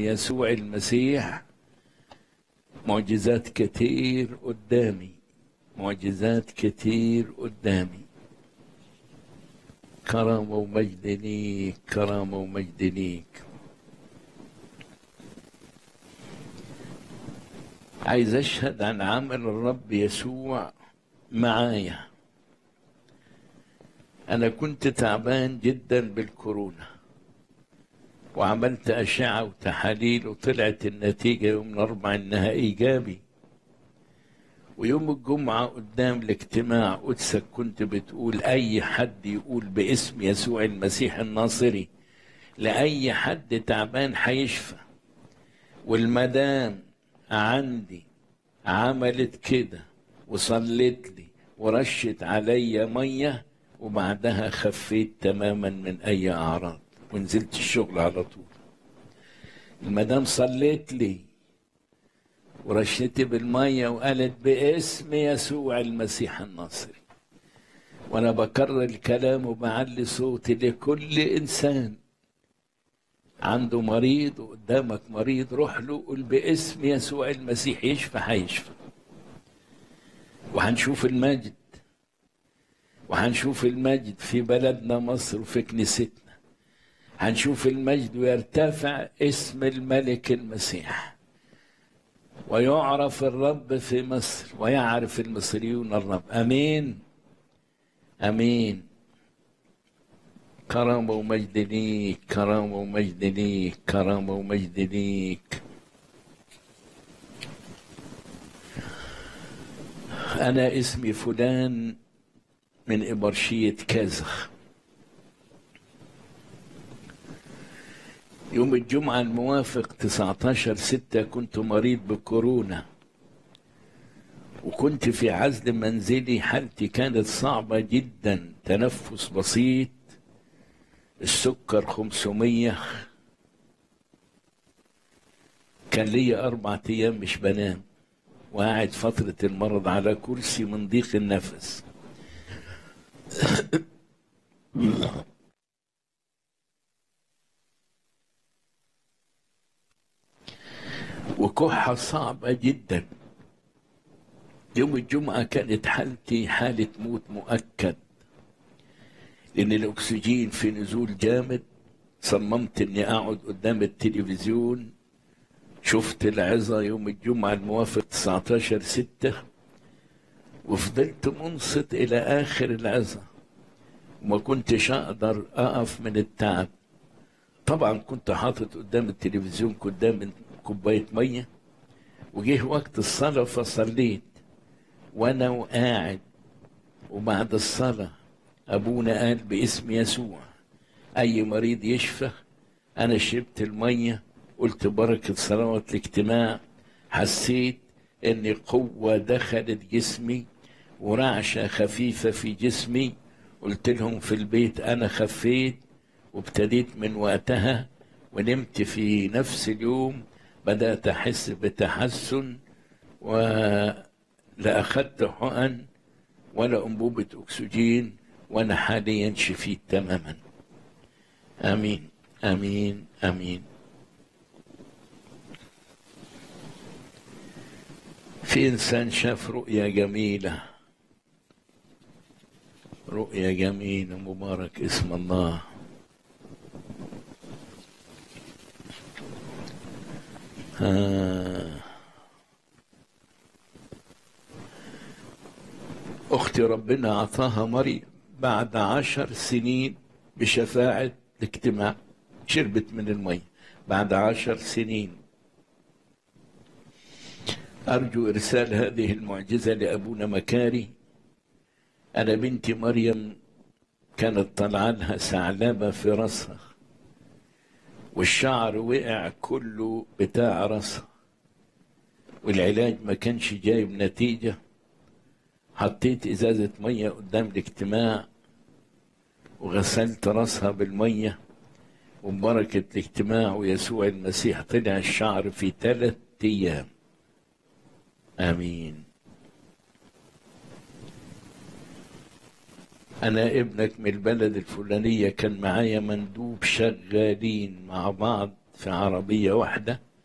يسوع المسيح معجزات كتير قدامي معجزات كتير قدامي كرامة ومجد ليك كرامة ومجد ليك عايز أشهد عن عمل الرب يسوع معايا أنا كنت تعبان جدا بالكورونا وعملت أشعة وتحاليل وطلعت النتيجة يوم الأربعاء إنها إيجابي ويوم الجمعة قدام الاجتماع قدسك كنت بتقول أي حد يقول باسم يسوع المسيح الناصري لأي حد تعبان هيشفى والمدام عندي عملت كده وصلت لي ورشت عليا ميه وبعدها خفيت تماما من اي اعراض ونزلت الشغل على طول المدام صليت لي ورشتي بالميه وقالت باسم يسوع المسيح الناصري وانا بكرر الكلام وبعلي صوتي لكل انسان عنده مريض وقدامك مريض روح له قول باسم يسوع المسيح يشفى هيشفى وهنشوف المجد وهنشوف المجد في بلدنا مصر وفي كنيستنا هنشوف المجد ويرتفع اسم الملك المسيح ويعرف الرب في مصر ويعرف المصريون الرب امين امين كرامة ومجد ليك كرامة ومجد ليك كرامة ومجد ليك أنا اسمي فلان من إبرشية كازخ يوم الجمعة الموافق 19 ستة كنت مريض بكورونا وكنت في عزل منزلي حالتي كانت صعبة جدا تنفس بسيط السكر 500 كان لي أربع أيام مش بنام وقاعد فترة المرض على كرسي من ضيق النفس وكحة صعبة جدا يوم الجمعة كانت حالتي حالة موت مؤكد لأن الأكسجين في نزول جامد صممت إني أقعد قدام التلفزيون شفت العظة يوم الجمعة الموافق 19 ستة وفضلت منصت إلى آخر العظة وما كنتش أقدر أقف من التعب طبعا كنت حاطط قدام التلفزيون قدام كوباية مية وجه وقت الصلاة فصليت وأنا وقاعد وبعد الصلاة أبونا قال باسم يسوع أي مريض يشفى أنا شربت المية قلت بركة صلوات الاجتماع حسيت إن قوة دخلت جسمي ورعشة خفيفة في جسمي قلت لهم في البيت أنا خفيت وابتديت من وقتها ونمت في نفس اليوم بدأت أحس بتحسن ولا أخدت حقن ولا أنبوبة أكسجين وأنا حاليا شفيت تماما آمين آمين آمين في إنسان شاف رؤية جميلة رؤية جميلة مبارك اسم الله آه. أختي ربنا أعطاها مريم بعد عشر سنين بشفاعة الاجتماع شربت من المية بعد عشر سنين أرجو إرسال هذه المعجزة لأبونا مكاري أنا بنتي مريم كانت طالعة لها ثعلبة في راسها والشعر وقع كله بتاع راسها والعلاج ما كانش جايب نتيجة حطيت إزازة مية قدام الاجتماع وغسلت راسها بالمية وبركة الاجتماع ويسوع المسيح طلع الشعر في ثلاث أيام آمين أنا ابنك من البلد الفلانية كان معايا مندوب شغالين مع بعض في عربية واحدة